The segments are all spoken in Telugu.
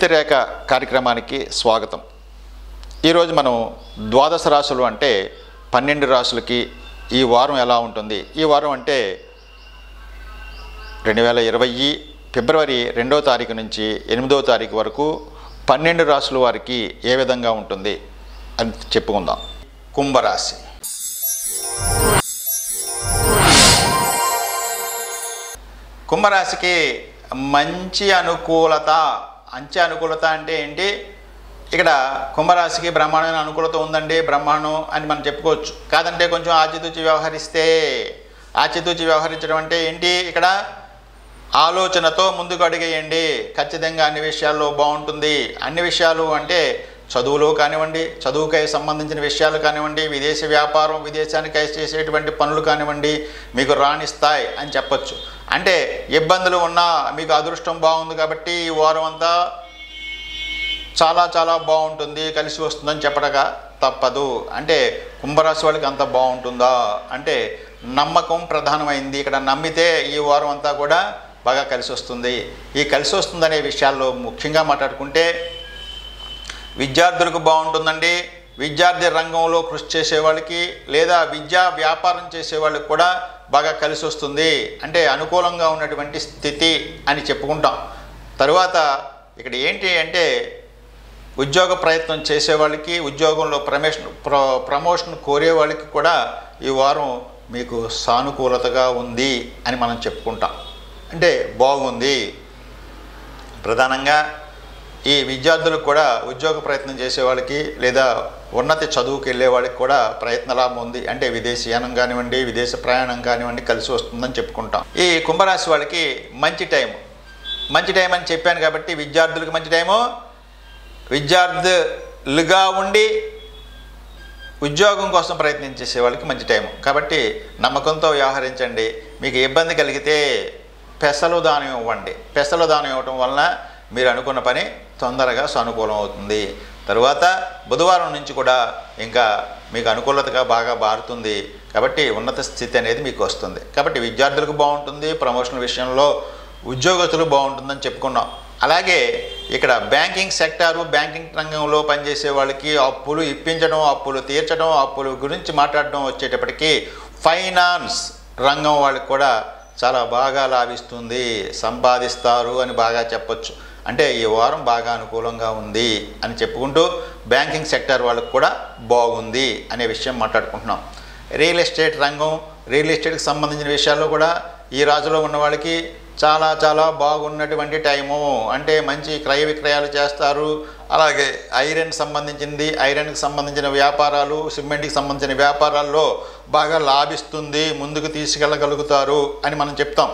రేఖ కార్యక్రమానికి స్వాగతం ఈరోజు మనం ద్వాదశ రాశులు అంటే పన్నెండు రాశులకి ఈ వారం ఎలా ఉంటుంది ఈ వారం అంటే రెండు వేల ఇరవై ఫిబ్రవరి రెండో తారీఖు నుంచి ఎనిమిదో తారీఖు వరకు పన్నెండు రాశుల వారికి ఏ విధంగా ఉంటుంది అని చెప్పుకుందాం కుంభరాశి కుంభరాశికి మంచి అనుకూలత మంచి అనుకూలత అంటే ఏంటి ఇక్కడ కుంభరాశికి బ్రహ్మాండమైన అనుకూలత ఉందండి బ్రహ్మాండం అని మనం చెప్పుకోవచ్చు కాదంటే కొంచెం ఆచితూచి వ్యవహరిస్తే ఆచితూచి వ్యవహరించడం అంటే ఏంటి ఇక్కడ ఆలోచనతో ముందుకు అడిగేయండి ఖచ్చితంగా అన్ని విషయాల్లో బాగుంటుంది అన్ని విషయాలు అంటే చదువులో కానివ్వండి చదువుకై సంబంధించిన విషయాలు కానివ్వండి విదేశీ వ్యాపారం విదేశానికై చేసేటువంటి పనులు కానివ్వండి మీకు రాణిస్తాయి అని చెప్పొచ్చు అంటే ఇబ్బందులు ఉన్నా మీకు అదృష్టం బాగుంది కాబట్టి ఈ వారం అంతా చాలా చాలా బాగుంటుంది కలిసి వస్తుందని చెప్పడగా తప్పదు అంటే కుంభరాశి వాళ్ళకి అంత బాగుంటుందా అంటే నమ్మకం ప్రధానమైంది ఇక్కడ నమ్మితే ఈ వారం అంతా కూడా బాగా కలిసి వస్తుంది ఈ కలిసి వస్తుందనే విషయాల్లో ముఖ్యంగా మాట్లాడుకుంటే విద్యార్థులకు బాగుంటుందండి విద్యార్థి రంగంలో కృషి చేసే వాళ్ళకి లేదా విద్యా వ్యాపారం చేసే వాళ్ళకి కూడా బాగా కలిసి వస్తుంది అంటే అనుకూలంగా ఉన్నటువంటి స్థితి అని చెప్పుకుంటాం తరువాత ఇక్కడ ఏంటి అంటే ఉద్యోగ ప్రయత్నం చేసే వాళ్ళకి ఉద్యోగంలో ప్రమేషన్ ప్ర ప్రమోషన్ కోరే వాళ్ళకి కూడా ఈ వారం మీకు సానుకూలతగా ఉంది అని మనం చెప్పుకుంటాం అంటే బాగుంది ప్రధానంగా ఈ విద్యార్థులకు కూడా ఉద్యోగ ప్రయత్నం చేసే వాళ్ళకి లేదా ఉన్నత చదువుకి వెళ్ళే వాళ్ళకి కూడా ప్రయత్న లాభం ఉంది అంటే విదేశీయానం కానివ్వండి విదేశ ప్రయాణం కానివ్వండి కలిసి వస్తుందని చెప్పుకుంటాం ఈ కుంభరాశి వాళ్ళకి మంచి టైం మంచి టైం అని చెప్పాను కాబట్టి విద్యార్థులకు మంచి టైము విద్యార్థులుగా ఉండి ఉద్యోగం కోసం ప్రయత్నం చేసే వాళ్ళకి మంచి టైం కాబట్టి నమ్మకంతో వ్యవహరించండి మీకు ఇబ్బంది కలిగితే పెసలు దానం ఇవ్వండి పెసలు దానం ఇవ్వటం వలన మీరు అనుకున్న పని తొందరగా సానుకూలం అవుతుంది తరువాత బుధవారం నుంచి కూడా ఇంకా మీకు అనుకూలతగా బాగా మారుతుంది కాబట్టి ఉన్నత స్థితి అనేది మీకు వస్తుంది కాబట్టి విద్యార్థులకు బాగుంటుంది ప్రమోషన్ విషయంలో ఉద్యోగస్తులు బాగుంటుందని చెప్పుకున్నాం అలాగే ఇక్కడ బ్యాంకింగ్ సెక్టారు బ్యాంకింగ్ రంగంలో పనిచేసే వాళ్ళకి అప్పులు ఇప్పించడం అప్పులు తీర్చడం అప్పుల గురించి మాట్లాడడం వచ్చేటప్పటికి ఫైనాన్స్ రంగం వాళ్ళకి కూడా చాలా బాగా లాభిస్తుంది సంపాదిస్తారు అని బాగా చెప్పొచ్చు అంటే ఈ వారం బాగా అనుకూలంగా ఉంది అని చెప్పుకుంటూ బ్యాంకింగ్ సెక్టర్ వాళ్ళకి కూడా బాగుంది అనే విషయం మాట్లాడుకుంటున్నాం రియల్ ఎస్టేట్ రంగం రియల్ ఎస్టేట్కి సంబంధించిన విషయాల్లో కూడా ఈ రాజులో ఉన్న వాళ్ళకి చాలా చాలా బాగున్నటువంటి టైము అంటే మంచి క్రయ విక్రయాలు చేస్తారు అలాగే ఐరన్ సంబంధించింది ఐరన్కి సంబంధించిన వ్యాపారాలు సిమెంట్కి సంబంధించిన వ్యాపారాల్లో బాగా లాభిస్తుంది ముందుకు తీసుకెళ్ళగలుగుతారు అని మనం చెప్తాం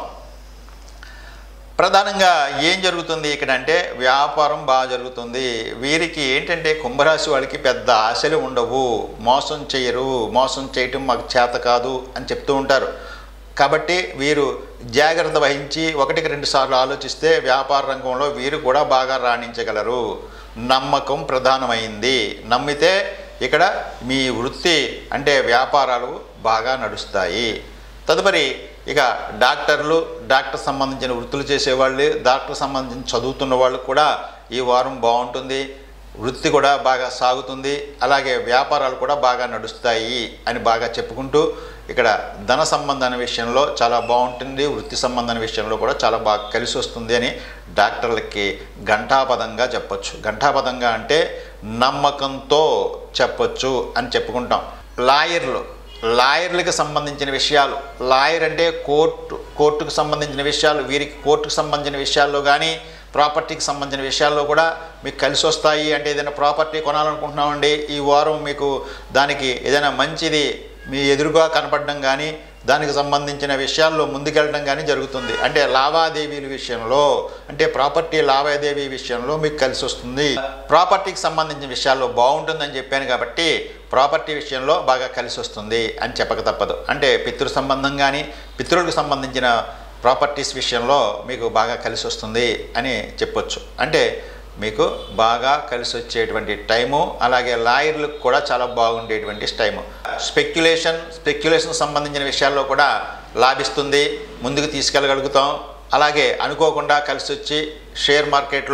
ప్రధానంగా ఏం జరుగుతుంది ఇక్కడ అంటే వ్యాపారం బాగా జరుగుతుంది వీరికి ఏంటంటే కుంభరాశి వాళ్ళకి పెద్ద ఆశలు ఉండవు మోసం చేయరు మోసం చేయటం మాకు చేత కాదు అని చెప్తూ ఉంటారు కాబట్టి వీరు జాగ్రత్త వహించి ఒకటికి రెండు సార్లు ఆలోచిస్తే వ్యాపార రంగంలో వీరు కూడా బాగా రాణించగలరు నమ్మకం ప్రధానమైంది నమ్మితే ఇక్కడ మీ వృత్తి అంటే వ్యాపారాలు బాగా నడుస్తాయి తదుపరి ఇక డాక్టర్లు డాక్టర్ సంబంధించిన వృత్తులు చేసేవాళ్ళు డాక్టర్ సంబంధించిన చదువుతున్న వాళ్ళు కూడా ఈ వారం బాగుంటుంది వృత్తి కూడా బాగా సాగుతుంది అలాగే వ్యాపారాలు కూడా బాగా నడుస్తాయి అని బాగా చెప్పుకుంటూ ఇక్కడ ధన సంబంధమైన విషయంలో చాలా బాగుంటుంది వృత్తి సంబంధమైన విషయంలో కూడా చాలా బాగా కలిసి వస్తుంది అని డాక్టర్లకి ఘంటాపదంగా చెప్పొచ్చు ఘంటాపదంగా అంటే నమ్మకంతో చెప్పొచ్చు అని చెప్పుకుంటాం లాయర్లు లాయర్లకు సంబంధించిన విషయాలు లాయర్ అంటే కోర్టు కోర్టుకు సంబంధించిన విషయాలు వీరికి కోర్టుకు సంబంధించిన విషయాల్లో కానీ ప్రాపర్టీకి సంబంధించిన విషయాల్లో కూడా మీకు కలిసి వస్తాయి అంటే ఏదైనా ప్రాపర్టీ కొనాలనుకుంటున్నామండి ఈ వారం మీకు దానికి ఏదైనా మంచిది మీ ఎదురుగా కనపడడం కానీ దానికి సంబంధించిన విషయాల్లో ముందుకెళ్ళడం కానీ జరుగుతుంది అంటే లావాదేవీల విషయంలో అంటే ప్రాపర్టీ లావాదేవీ విషయంలో మీకు కలిసి వస్తుంది ప్రాపర్టీకి సంబంధించిన విషయాల్లో బాగుంటుందని చెప్పాను కాబట్టి ప్రాపర్టీ విషయంలో బాగా కలిసి వస్తుంది అని చెప్పక తప్పదు అంటే పితృ సంబంధం కానీ పితృలకు సంబంధించిన ప్రాపర్టీస్ విషయంలో మీకు బాగా కలిసి వస్తుంది అని చెప్పొచ్చు అంటే మీకు బాగా కలిసి వచ్చేటువంటి టైము అలాగే లాయర్లకు కూడా చాలా బాగుండేటువంటి టైము స్పెక్యులేషన్ స్పెక్యులేషన్ సంబంధించిన విషయాల్లో కూడా లాభిస్తుంది ముందుకు తీసుకెళ్ళగలుగుతాం అలాగే అనుకోకుండా కలిసి వచ్చి షేర్ మార్కెట్లో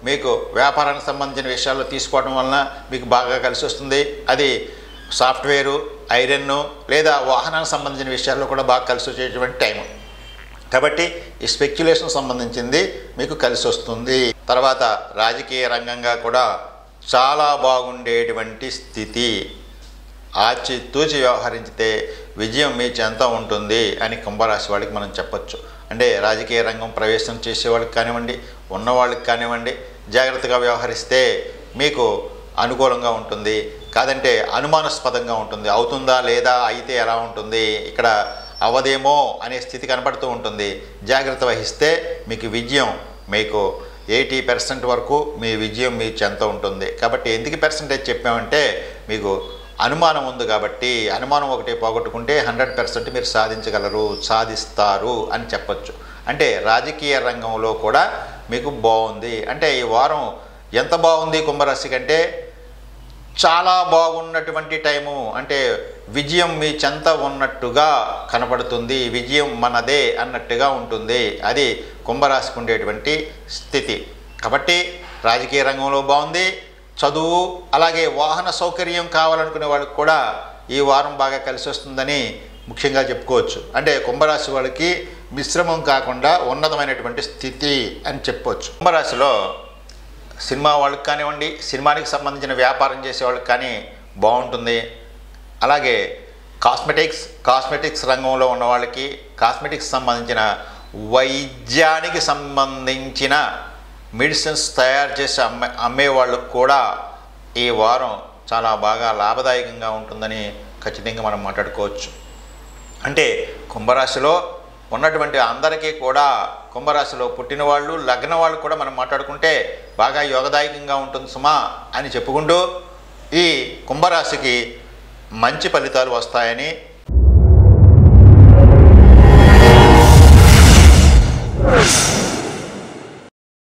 మీకు వ్యాపారానికి సంబంధించిన విషయాల్లో తీసుకోవడం వలన మీకు బాగా కలిసి వస్తుంది అది సాఫ్ట్వేరు ఐరన్ లేదా వాహనానికి సంబంధించిన విషయాల్లో కూడా బాగా కలిసి వచ్చేటువంటి టైము కాబట్టి ఈ స్పెక్యులేషన్ సంబంధించింది మీకు కలిసి వస్తుంది తర్వాత రాజకీయ రంగంగా కూడా చాలా బాగుండేటువంటి స్థితి ఆచితూచి వ్యవహరించితే విజయం మీ చెంత ఉంటుంది అని కుంభరాశి వాళ్ళకి మనం చెప్పొచ్చు అంటే రాజకీయ రంగం ప్రవేశం చేసేవాళ్ళకి కానివ్వండి ఉన్నవాళ్ళకి కానివ్వండి జాగ్రత్తగా వ్యవహరిస్తే మీకు అనుకూలంగా ఉంటుంది కాదంటే అనుమానాస్పదంగా ఉంటుంది అవుతుందా లేదా అయితే ఎలా ఉంటుంది ఇక్కడ అవదేమో అనే స్థితి కనపడుతూ ఉంటుంది జాగ్రత్త వహిస్తే మీకు విజయం మీకు ఎయిటీ పర్సెంట్ వరకు మీ విజయం మీ చెంత ఉంటుంది కాబట్టి ఎందుకు పర్సెంటేజ్ చెప్పామంటే మీకు అనుమానం ఉంది కాబట్టి అనుమానం ఒకటి పోగొట్టుకుంటే హండ్రెడ్ పర్సెంట్ మీరు సాధించగలరు సాధిస్తారు అని చెప్పొచ్చు అంటే రాజకీయ రంగంలో కూడా మీకు బాగుంది అంటే ఈ వారం ఎంత బాగుంది కుంభరాశి కంటే చాలా బాగున్నటువంటి టైము అంటే విజయం మీ చెంత ఉన్నట్టుగా కనపడుతుంది విజయం మనదే అన్నట్టుగా ఉంటుంది అది కుంభరాశికి ఉండేటువంటి స్థితి కాబట్టి రాజకీయ రంగంలో బాగుంది చదువు అలాగే వాహన సౌకర్యం కావాలనుకునే వాళ్ళకి కూడా ఈ వారం బాగా కలిసి వస్తుందని ముఖ్యంగా చెప్పుకోవచ్చు అంటే కుంభరాశి వాళ్ళకి మిశ్రమం కాకుండా ఉన్నతమైనటువంటి స్థితి అని చెప్పవచ్చు కుంభరాశిలో సినిమా వాళ్ళకి కానివ్వండి సినిమానికి సంబంధించిన వ్యాపారం చేసే వాళ్ళకి కానీ బాగుంటుంది అలాగే కాస్మెటిక్స్ కాస్మెటిక్స్ రంగంలో ఉన్న వాళ్ళకి కాస్మెటిక్స్ సంబంధించిన వైద్యానికి సంబంధించిన మెడిసిన్స్ తయారు చేసి అమ్మే అమ్మే వాళ్ళకు కూడా ఈ వారం చాలా బాగా లాభదాయకంగా ఉంటుందని ఖచ్చితంగా మనం మాట్లాడుకోవచ్చు అంటే కుంభరాశిలో ఉన్నటువంటి అందరికీ కూడా కుంభరాశిలో పుట్టిన వాళ్ళు లగ్న వాళ్ళు కూడా మనం మాట్లాడుకుంటే బాగా యోగదాయకంగా ఉంటుంది సుమా అని చెప్పుకుంటూ ఈ కుంభరాశికి మంచి ఫలితాలు వస్తాయని